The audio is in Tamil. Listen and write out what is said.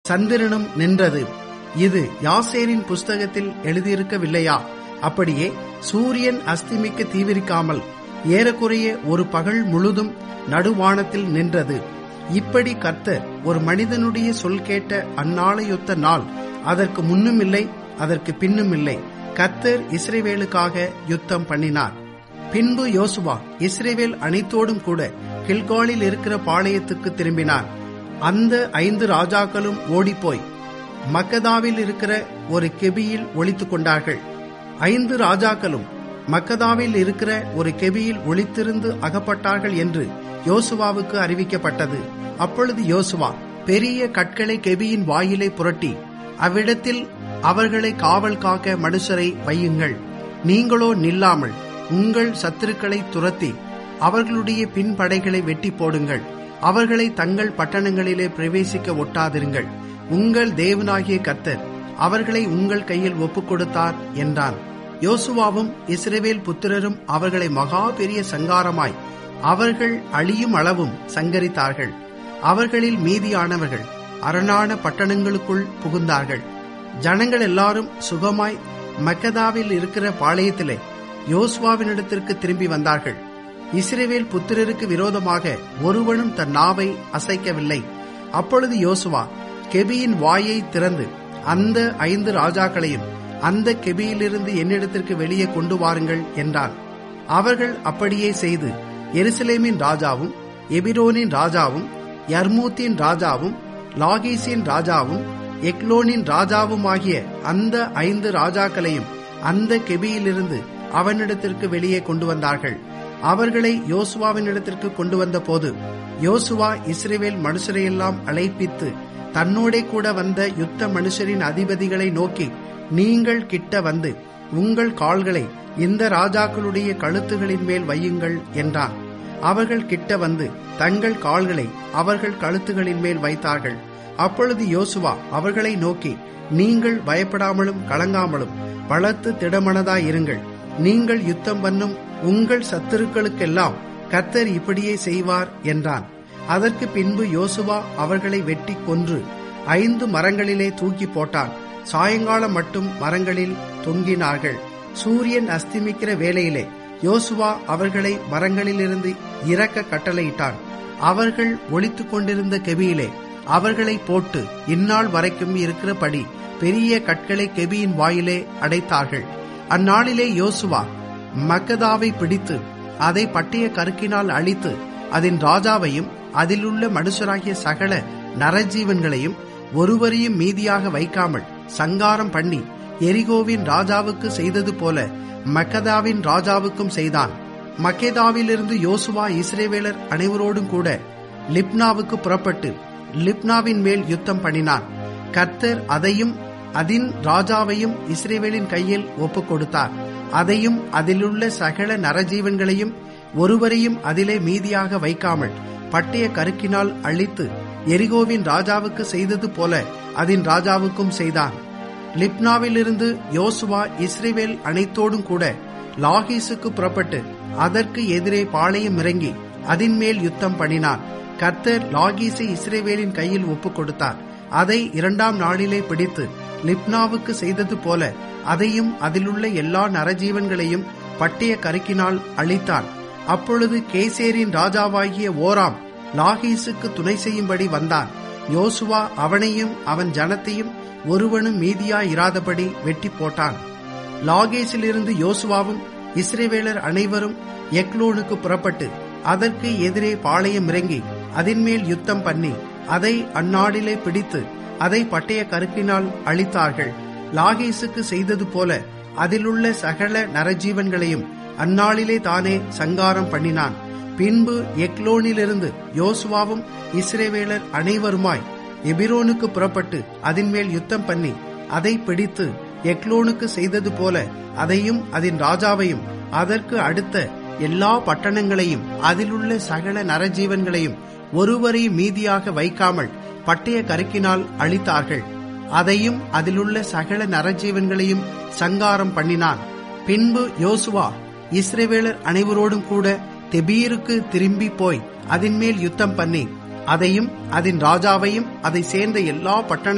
சந்திரனும் நின்றது இது யாசேரின் புஸ்தகத்தில் எழுதியிருக்கவில்லையா அப்படியே சூரியன் அஸ்திமிக்க தீவிரிக்காமல் ஏறக்குறைய ஒரு பகல் முழுதும் நடுவானத்தில் நின்றது இப்படி கர்த்தர் ஒரு மனிதனுடைய சொல் கேட்ட அந்நாளையொத்த நாள் அதற்கு முன்னும் இல்லை அதற்கு பின்னும் இல்லை கர்த்தர் இஸ்ரேவேலுக்காக யுத்தம் பண்ணினார் பின்பு யோசுவா இஸ்ரேவேல் அனைத்தோடும் கூட கில்காலில் இருக்கிற பாளையத்துக்கு திரும்பினார் அந்த ஐந்து ராஜாக்களும் ஓடிப்போய் மக்கதாவில் இருக்கிற ஒரு கெபியில் ஒளித்துக் கொண்டார்கள் ஐந்து ராஜாக்களும் மக்கதாவில் இருக்கிற ஒரு கெபியில் ஒளித்திருந்து அகப்பட்டார்கள் என்று யோசுவாவுக்கு அறிவிக்கப்பட்டது அப்பொழுது யோசுவா பெரிய கற்களை கெபியின் வாயிலை புரட்டி அவ்விடத்தில் அவர்களை காவல் காக்க மனுஷரை வையுங்கள் நீங்களோ நில்லாமல் உங்கள் சத்துருக்களை துரத்தி அவர்களுடைய பின்படைகளை வெட்டி போடுங்கள் அவர்களை தங்கள் பட்டணங்களிலே பிரவேசிக்க ஒட்டாதிருங்கள் உங்கள் தேவனாகிய கர்த்தர் அவர்களை உங்கள் கையில் ஒப்புக் கொடுத்தார் என்றான் யோசுவாவும் இஸ்ரேவேல் புத்திரரும் அவர்களை மகா பெரிய சங்காரமாய் அவர்கள் அழியும் அளவும் சங்கரித்தார்கள் அவர்களில் மீதியானவர்கள் அரணான பட்டணங்களுக்குள் புகுந்தார்கள் ஜனங்கள் எல்லாரும் சுகமாய் மக்கதாவில் இருக்கிற பாளையத்திலே யோசுவாவினிடத்திற்கு திரும்பி வந்தார்கள் இஸ்ரேவேல் புத்திரருக்கு விரோதமாக ஒருவனும் தன் நாவை அசைக்கவில்லை அப்பொழுது யோசுவா கெபியின் வாயை திறந்து அந்த ஐந்து ராஜாக்களையும் அந்த கெபியிலிருந்து என்னிடத்திற்கு வெளியே கொண்டு வாருங்கள் என்றான் அவர்கள் அப்படியே செய்து எருசலேமின் ராஜாவும் எபிரோனின் ராஜாவும் யர்மூத்தின் ராஜாவும் லாகீசின் ராஜாவும் எக்லோனின் ராஜாவும் ஆகிய அந்த ஐந்து ராஜாக்களையும் அந்த கெபியிலிருந்து அவனிடத்திற்கு வெளியே கொண்டு வந்தார்கள் அவர்களை யோசுவாவினிடத்திற்கு கொண்டு வந்த போது யோசுவா இஸ்ரேவேல் மனுஷரையெல்லாம் அழைப்பித்து தன்னோடே கூட வந்த யுத்த மனுஷரின் அதிபதிகளை நோக்கி நீங்கள் கிட்ட வந்து உங்கள் கால்களை இந்த ராஜாக்களுடைய கழுத்துகளின் மேல் வையுங்கள் என்றான் அவர்கள் கிட்ட வந்து தங்கள் கால்களை அவர்கள் கழுத்துகளின் மேல் வைத்தார்கள் அப்பொழுது யோசுவா அவர்களை நோக்கி நீங்கள் பயப்படாமலும் கலங்காமலும் பலத்து திடமனதாயிருங்கள் நீங்கள் யுத்தம் பண்ணும் உங்கள் சத்துருக்களுக்கெல்லாம் கர்த்தர் இப்படியே செய்வார் என்றான் அதற்கு பின்பு யோசுவா அவர்களை வெட்டி கொன்று ஐந்து மரங்களிலே தூக்கி போட்டான் சாயங்காலம் மட்டும் மரங்களில் தொங்கினார்கள் சூரியன் அஸ்திமிக்கிற வேளையிலே யோசுவா அவர்களை மரங்களிலிருந்து இறக்க கட்டளையிட்டான் அவர்கள் ஒளித்துக் கொண்டிருந்த கெபியிலே அவர்களை போட்டு இந்நாள் வரைக்கும் இருக்கிறபடி பெரிய கற்களை கெபியின் வாயிலே அடைத்தார்கள் அந்நாளிலே யோசுவா மக்கதாவை பிடித்து அதை பட்டிய கருக்கினால் அழித்து அதன் ராஜாவையும் அதிலுள்ள மனுஷராகிய சகல நரஜீவன்களையும் ஒருவரையும் மீதியாக வைக்காமல் சங்காரம் பண்ணி எரிகோவின் ராஜாவுக்கு செய்தது போல மக்கதாவின் ராஜாவுக்கும் செய்தான் மக்கேதாவிலிருந்து யோசுவா இஸ்ரேவேலர் அனைவரோடும் கூட லிப்னாவுக்கு புறப்பட்டு லிப்னாவின் மேல் யுத்தம் பண்ணினான் கர்த்தர் அதையும் அதின் ராஜாவையும் இஸ்ரேவேலின் கையில் ஒப்புக் கொடுத்தார் அதையும் அதிலுள்ள சகல நரஜீவன்களையும் ஒருவரையும் அதிலே மீதியாக வைக்காமல் பட்டய கருக்கினால் அழித்து எரிகோவின் ராஜாவுக்கு செய்தது போல அதன் ராஜாவுக்கும் செய்தான் லிப்னாவிலிருந்து யோசுவா இஸ்ரேவேல் அனைத்தோடும் கூட லாகீசுக்கு புறப்பட்டு அதற்கு எதிரே பாளையம் இறங்கி அதன் மேல் யுத்தம் பண்ணினான் கர்த்தர் லாகீஸை இஸ்ரேவேலின் கையில் ஒப்புக் கொடுத்தார் அதை இரண்டாம் நாளிலே பிடித்து லிப்னாவுக்கு செய்தது போல அதையும் அதிலுள்ள எல்லா நரஜீவன்களையும் பட்டய கருக்கினால் அழித்தான் அப்பொழுது கேசேரின் ராஜாவாகிய ஓராம் லாகீசுக்கு துணை செய்யும்படி வந்தான் யோசுவா அவனையும் அவன் ஜனத்தையும் ஒருவனும் மீதியாயிராதபடி வெட்டி போட்டான் லாகேசிலிருந்து யோசுவாவும் இஸ்ரேவேலர் அனைவரும் எக்லோனுக்கு புறப்பட்டு அதற்கு எதிரே பாளையம் இறங்கி அதன்மேல் யுத்தம் பண்ணி அதை அந்நாடிலே பிடித்து அதை பட்டய கருக்கினால் அழித்தார்கள் லாகேசுக்கு செய்தது போல அதிலுள்ள சகல நரஜீவன்களையும் அந்நாளிலே தானே சங்காரம் பண்ணினான் பின்பு எக்லோனிலிருந்து யோசுவாவும் இஸ்ரேவேலர் அனைவருமாய் எபிரோனுக்கு புறப்பட்டு அதன்மேல் யுத்தம் பண்ணி அதை பிடித்து எக்லோனுக்கு செய்தது போல அதையும் அதன் ராஜாவையும் அதற்கு அடுத்த எல்லா பட்டணங்களையும் அதிலுள்ள சகல நரஜீவன்களையும் ஒருவரையும் மீதியாக வைக்காமல் பட்டய கருக்கினால் அழித்தார்கள் அதையும் அதிலுள்ள சகல நரஜீவன்களையும் சங்காரம் பண்ணினான் பின்பு யோசுவா இஸ்ரேவேலர் அனைவரோடும் கூட தெபீருக்கு திரும்பி போய் அதன்மேல் யுத்தம் பண்ணி அதையும் அதன் ராஜாவையும் அதை சேர்ந்த எல்லா பட்டண